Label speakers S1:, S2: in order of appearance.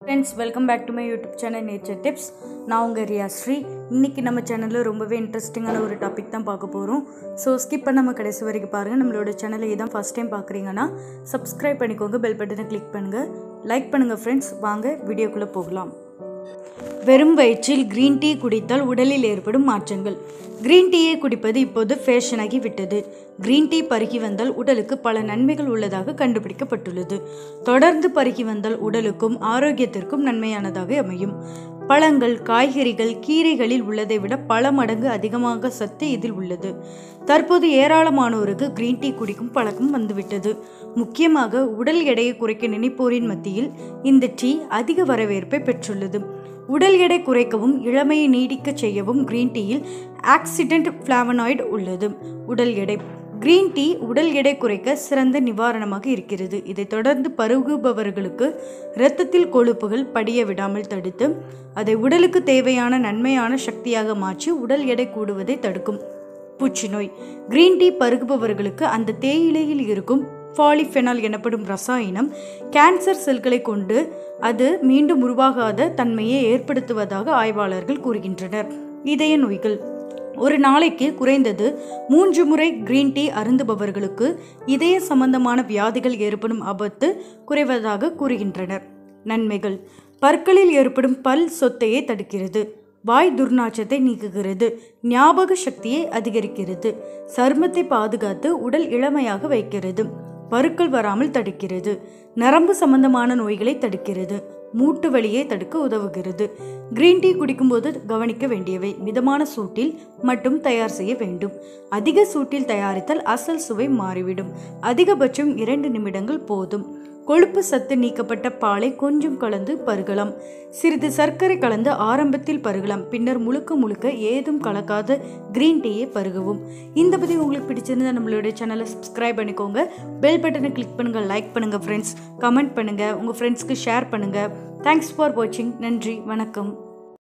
S1: friends welcome back to my YouTube channel nature tips நான் உங்கள் ரியாஸ்ரீ இன்றைக்கி நம்ம சேனலில் ரொம்பவே இன்ட்ரெஸ்டிங்கான ஒரு டாபிக் தான் பார்க்க போகிறோம் ஸோ ஸ்கிப் பண்ணாமல் கடைசி வரைக்கும் பாருங்கள் நம்மளோட சேனலை இதான் ஃபஸ்ட் டைம் பார்க்குறீங்கன்னா சப்ஸ்கிரைப் பண்ணிக்கோங்க பெல் பட்டனை கிளிக் பண்ணுங்கள் லைக் பண்ணுங்கள் ஃப்ரெண்ட்ஸ் வாங்க வீடியோக்குள்ளே போகலாம் வெறும் வயிற்றில் கிரீன் டீ குடித்தால் உடலில் ஏற்படும் மாற்றங்கள் கிரீன் டீயை குடிப்பது இப்போது ஃபேஷனாகி விட்டது கிரீன் டீ பருகி வந்தால் உடலுக்கு பல நன்மைகள் உள்ளதாக கண்டுபிடிக்கப்பட்டுள்ளது தொடர்ந்து பருகி வந்தால் உடலுக்கும் ஆரோக்கியத்திற்கும் நன்மையானதாக அமையும் பழங்கள் காய்கறிகள் கீரைகளில் உள்ளதை விட பல மடங்கு அதிகமாக சத்து இதில் உள்ளது தற்போது ஏராளமானோருக்கு கிரீன் டீ குடிக்கும் பழக்கம் வந்துவிட்டது முக்கியமாக உடல் எடையை குறைக்க நினைப்போரின் மத்தியில் இந்த டீ அதிக வரவேற்பை பெற்றுள்ளது உடல் எடை குறைக்கவும் இளமையை நீடிக்க செய்யவும் கிரீன் டீயில் ஆக்சிடென்ட் ஃப்ளாவனாய்டு உள்ளது உடல் எடை கிரீன் டீ உடல் எடை குறைக்க சிறந்த நிவாரணமாக இருக்கிறது இதைத் தொடர்ந்து பருகுபவர்களுக்கு இரத்தத்தில் கொழுப்புகள் படிய விடாமல் தடுத்து அதை உடலுக்கு தேவையான நன்மையான சக்தியாக மாற்றி உடல் எடை கூடுவதை தடுக்கும் புற்றுநோய் கிரீன் டீ பருகுபவர்களுக்கு அந்த தேயிலையில் இருக்கும் பாலிஃபெனால் எனப்படும் ரசாயனம் கேன்சர் செல்களை கொண்டு அது மீண்டும் உருவாகாத தன்மையை ஏற்படுத்துவதாக ஆய்வாளர்கள் கூறுகின்றனர் இதய நோய்கள் ஒரு நாளைக்கு குறைந்தது மூன்று முறை கிரீன் டீ அருந்துபவர்களுக்கு இதய சம்பந்தமான வியாதிகள் ஏற்படும் ஆபத்து குறைவதாக கூறுகின்றனர் நன்மைகள் பற்களில் ஏற்படும் பல் சொத்தையை தடுக்கிறது வாய் துர்நாற்றத்தை நீக்குகிறது ஞாபக சக்தியை அதிகரிக்கிறது சருமத்தை பாதுகாத்து உடல் இளமையாக வைக்கிறது பருக்கள் வராமல் தடுக்கிறது நரம்பு சம்பந்தமான நோய்களை தடுக்கிறது மூட்டு வலியை தடுக்க உதவுகிறது கிரீன் டீ குடிக்கும்போது கவனிக்க வேண்டியவை மிதமான சூட்டில் மட்டும் தயார் செய்ய வேண்டும் அதிக சூட்டில் தயாரித்தால் அசல் சுவை மாறிவிடும் அதிகபட்சம் இரண்டு நிமிடங்கள் போதும் கொழுப்பு சத்து நீக்கப்பட்ட பாலை கொஞ்சம் கலந்து பருகலாம் சிறிது சர்க்கரை கலந்து ஆரம்பத்தில் பருகலாம் பின்னர் முழுக்க முழுக்க ஏதும் கலக்காத கிரீன் டீயை பருகவும் இந்த பதிவு உங்களுக்கு பிடிச்சிருந்தா நம்மளுடைய சேனலை சப்ஸ்கிரைப் பண்ணிக்கோங்க பெல் பட்டனை கிளிக் பண்ணுங்கள் லைக் பண்ணுங்கள் ஃப்ரெண்ட்ஸ் கமெண்ட் பண்ணுங்கள் உங்கள் ஃப்ரெண்ட்ஸ்க்கு ஷேர் பண்ணுங்கள் தேங்க்ஸ் ஃபார் வாட்சிங் நன்றி வணக்கம்